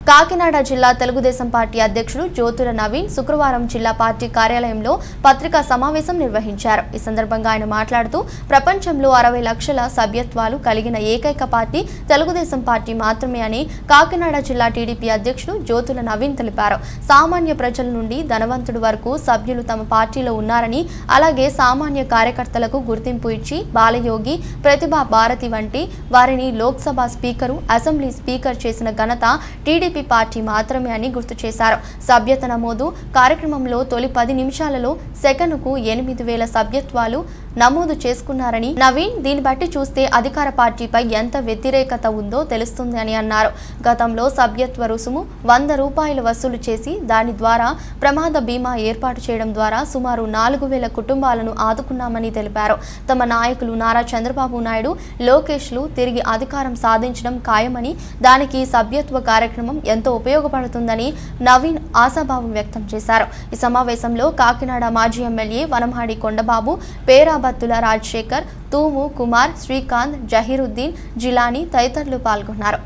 కాకినాడ జిల్లా తెలుగుదేశం పార్టీ అధ్యక్షుడు జ్యోతుల నవీన్ శుక్రవారం జిల్లా పార్టీ కార్యాలయంలో పత్రికా సమావేశం నిర్వహించారు ఈ సందర్భంగా ఆయన మాట్లాడుతూ ప్రపంచంలో అరవై లక్షల సభ్యత్వాలు కలిగిన ఏకైక పార్టీ తెలుగుదేశం పార్టీ మాత్రమే అని కాకినాడ జిల్లా టీడీపీ అధ్యక్షుడు జ్యోతుల నవీన్ తెలిపారు సామాన్య ప్రజల నుండి ధనవంతుడి వరకు సభ్యులు తమ పార్టీలో ఉన్నారని అలాగే సామాన్య కార్యకర్తలకు గుర్తింపు ఇచ్చి బాలయోగి ప్రతిభా భారతి వంటి వారిని లోక్సభ స్పీకరు అసెంబ్లీ స్పీకర్ చేసిన ఘనత టీడీపీ పార్టీ మాత్రమే అని గుర్తు చేశారు సభ్యత నమోదు కార్యక్రమంలో తొలి పది నిమిషాలలో సెకనుకు ఎనిమిది వేల సభ్యత్వాలు నమోదు చేసుకున్నారని నవీన్ దీన్ని బట్టి చూస్తే అధికార పార్టీపై ఎంత వ్యతిరేకత ఉందో తెలుస్తుంది అని అన్నారు గతంలో సభ్యత్వ రుసుము వంద రూపాయలు వసూలు చేసి దాని ద్వారా ప్రమాద బీమా ఏర్పాటు చేయడం ద్వారా సుమారు నాలుగు వేల కుటుంబాలను ఆదుకున్నామని తెలిపారు తమ నాయకులు నారా చంద్రబాబు నాయుడు లోకేష్లు తిరిగి అధికారం సాధించడం ఖాయమని దానికి సభ్యత్వ కార్యక్రమం ఎంతో ఉపయోగపడుతుందని నవీన్ ఆశాభావం వ్యక్తం చేశారు ఈ సమావేశంలో కాకినాడ మాజీ ఎమ్మెల్యే వనమాడి కొండబాబు పేరాబత్తుల రాజశేఖర్ తూము కుమార్ శ్రీకాంత్ జహీరుద్దీన్ జిలానీ తదితరులు పాల్గొన్నారు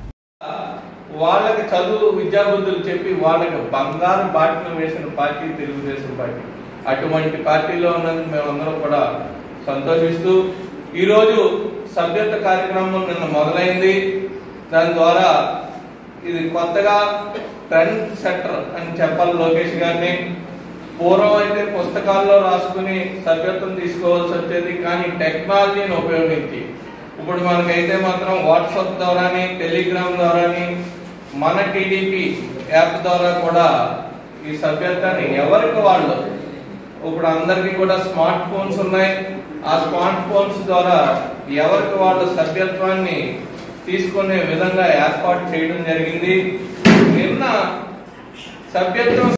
వాళ్ళకి చదువు విద్యాబుద్ధులు చెప్పి వాళ్ళకి బంగారు బాటను వేసిన పార్టీ తెలుగుదేశం పార్టీ అటువంటి పార్టీలో ఉన్నందుకు మేమందరం కూడా సంతోషిస్తూ ఈరోజు సభ్యత కార్యక్రమం నిన్న మొదలైంది దాని ద్వారా ఇది కొత్తగా ట్రెండ్ సెటర్ అని చెప్పాలి లోకేష్ గారిని పూర్వం అయితే పుస్తకాల్లో రాసుకుని సభ్యత్వం తీసుకోవాల్సి వచ్చేది కానీ టెక్నాలజీని ఉపయోగించి ఇప్పుడు మనకైతే మాత్రం వాట్సాప్ ద్వారాని టెలిగ్రామ్ ద్వారాని మన టీడీపీ యాప్ ద్వారా కూడా ఈ సభ్యత్వాన్ని ఎవరికి వాళ్ళు ఇప్పుడు అందరికీ కూడా స్మార్ట్ ఫోన్స్ ఉన్నాయి ఆ స్మార్ట్ ఫోన్స్ ద్వారా ఎవరికి వాళ్ళు సభ్యత్వాన్ని తీసుకునే విధంగా ఏర్పాటు చేయడం జరిగింది నిన్న సభ్యత్వం